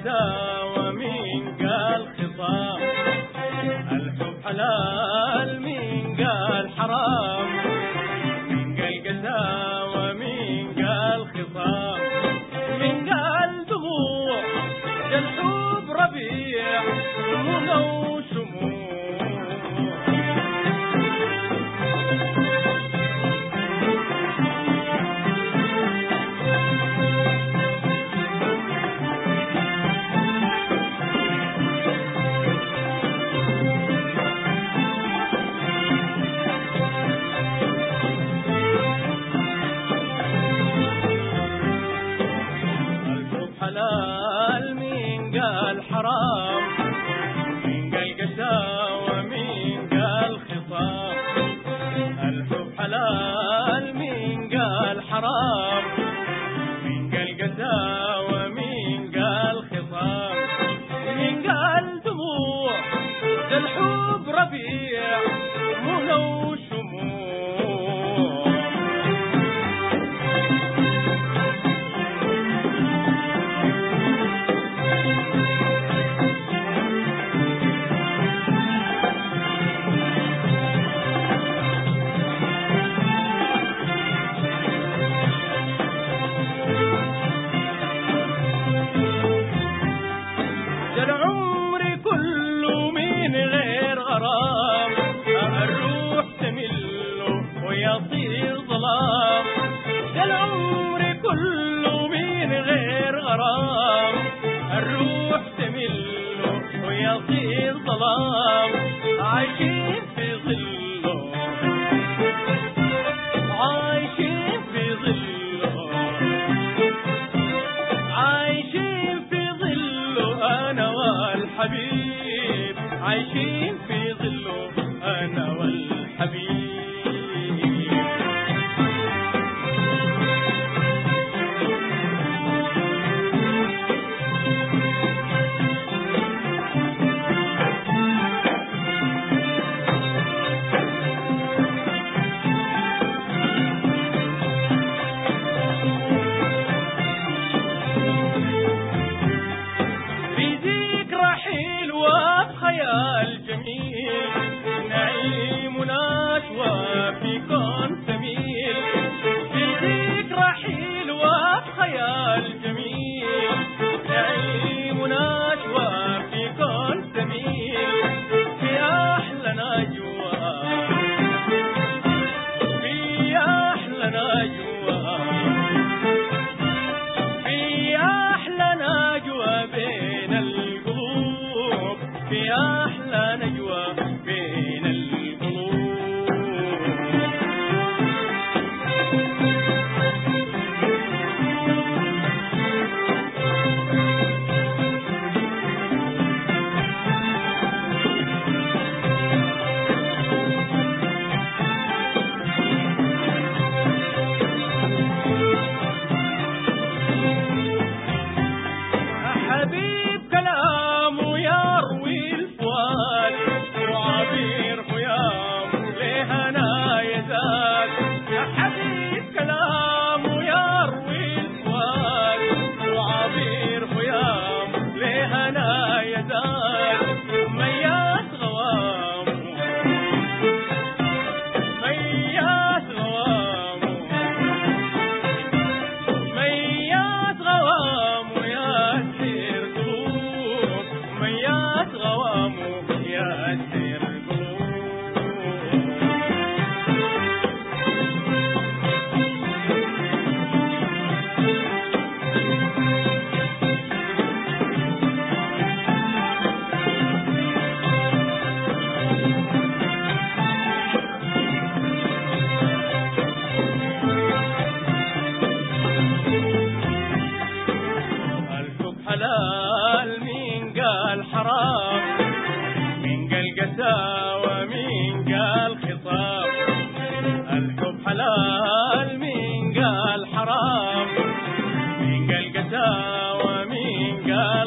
قساوة مين قال خصام الحب حلال مين قال حرام مين قال قساوة مين قال خصام مين قال دموع الحب ربيع منى وشموع الحب حلال مين قال حرام مين قال قساوة مين قال خصام الحب حلال مين قال حرام مين قال قساوة مين قال خصام مين قال دموع الحب ربيع منى وشموع ده العمر كله من غير غرام الروح تمله ويطير ظلام ده العمر كله من غير غرام الروح تمله ويطير ظلام عايشين في ظله عايشين في ظله عايشين في ظله انا والحبيب عايشين في ظله انا والحبيب في ذكرى حلوة بخيال جميل نعيم ونشوى في كون سميل في ذكرى حلوة بخيال جميل نعيم ونشوى في كون سميل في أحلى نجوى في أحلى نجوى في أحلى نجوى بين القلوب في أحلى نجوى بين القلوب حبيب كلامه يروي الفؤاد وعبير خيامه لهنا يزاد حبيب كلامه يروي الفؤاد وعبير خيامه لهنا يزاد مياس غوامه مياس غوامه ميات غوام يا سير قلوب ميات غوام يا سير قلوب الحب حلال مين قال حرام مين قال قساوة مين قال خصام الحب حلال مين قال حرام مين قال قساوة مين قال